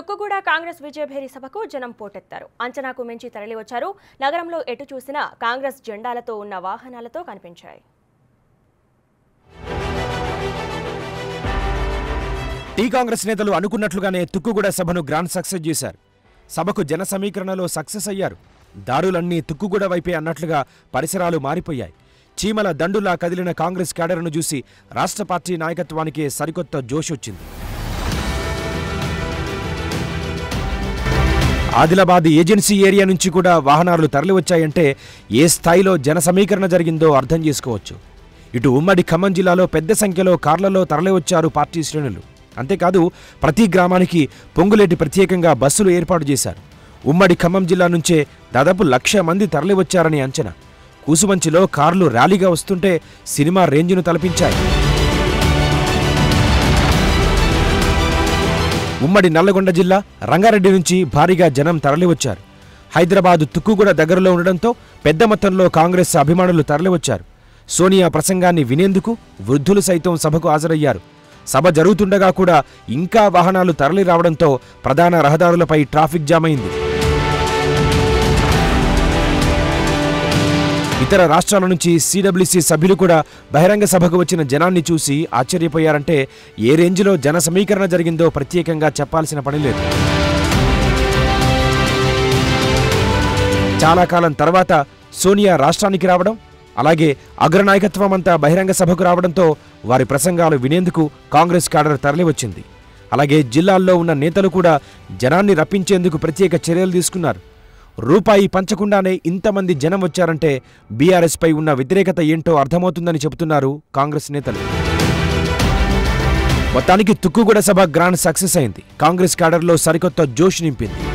తుక్కుగూడ కాంగ్రెస్ విజయభేరి సభకు జనం పోటెత్తారు అంచనాకు మించి తరలివచ్చారు నగరంలో ఎటు చూసినా కాంగ్రెస్ జెండాలతో ఉన్న వాహనాలతో కనిపించాయి టీ కాంగ్రెస్ నేతలు అనుకున్నట్లుగానే తుక్కుగూడ సభను గ్రాండ్ సక్సెస్ చేశారు సభకు జన సమీకరణలో సక్సెస్ అయ్యారు దారులన్నీ తుక్కుగూడ వైపే అన్నట్లుగా పరిసరాలు మారిపోయాయి చీమల దండులా కదిలిన కాంగ్రెస్ క్యాడర్ను చూసి రాష్ట్ర పార్టీ నాయకత్వానికి సరికొత్త జోష్ వచ్చింది ఆదిలాబాద్ ఏజెన్సీ ఏరియా నుంచి కూడా వాహనాలు తరలివచ్చాయంటే ఏ స్థాయిలో జన సమీకరణ జరిగిందో అర్థం చేసుకోవచ్చు ఇటు ఉమ్మడి ఖమ్మం జిల్లాలో పెద్ద సంఖ్యలో కార్లలో తరలివచ్చారు పార్టీ శ్రేణులు అంతేకాదు ప్రతి గ్రామానికి పొంగులేటి ప్రత్యేకంగా బస్సులు ఏర్పాటు చేశారు ఉమ్మడి ఖమ్మం జిల్లా నుంచే దాదాపు లక్ష మంది తరలివచ్చారని అంచనా కూసుమంచిలో కార్లు ర్యాలీగా వస్తుంటే సినిమా రేంజ్ను తలపించాయి ఉమ్మడి నల్లగొండ జిల్లా రంగారెడ్డి నుంచి భారీగా జనం తరలివచ్చారు హైదరాబాద్ తుక్కుగూడ దగ్గరలో ఉండడంతో పెద్ద మొత్తంలో కాంగ్రెస్ అభిమానులు తరలివచ్చారు సోనియా ప్రసంగాన్ని వినేందుకు వృద్ధులు సైతం సభకు హాజరయ్యారు సభ జరుగుతుండగా కూడా ఇంకా వాహనాలు తరలి రావడంతో ప్రధాన రహదారులపై ట్రాఫిక్ జామ్ అయింది ఇతర రాష్ట్రాల నుంచి సీడబ్ల్యూసీ సభ్యులు కూడా బహిరంగ సభకు వచ్చిన జనాన్ని చూసి ఆశ్చర్యపోయారంటే ఏ రేంజ్లో జన సమీకరణ జరిగిందో ప్రత్యేకంగా చెప్పాల్సిన పని లేదు చాలా కాలం తర్వాత సోనియా రాష్ట్రానికి రావడం అలాగే అగ్రనాయకత్వం అంతా బహిరంగ సభకు రావడంతో వారి ప్రసంగాలు వినేందుకు కాంగ్రెస్ కాడర్ తరలివచ్చింది అలాగే జిల్లాల్లో ఉన్న నేతలు కూడా జనాన్ని రప్పించేందుకు ప్రత్యేక చర్యలు తీసుకున్నారు రూపాయి పంచకుండానే ఇంతమంది జనం వచ్చారంటే బీఆర్ఎస్పై ఉన్న వ్యతిరేకత ఏంటో అర్థమవుతుందని చెబుతున్నారు కాంగ్రెస్ నేతలు మొత్తానికి తుక్కుగూడ సభ గ్రాండ్ సక్సెస్ అయింది కాంగ్రెస్ క్యాడర్లో సరికొత్త జోష్ నింపింది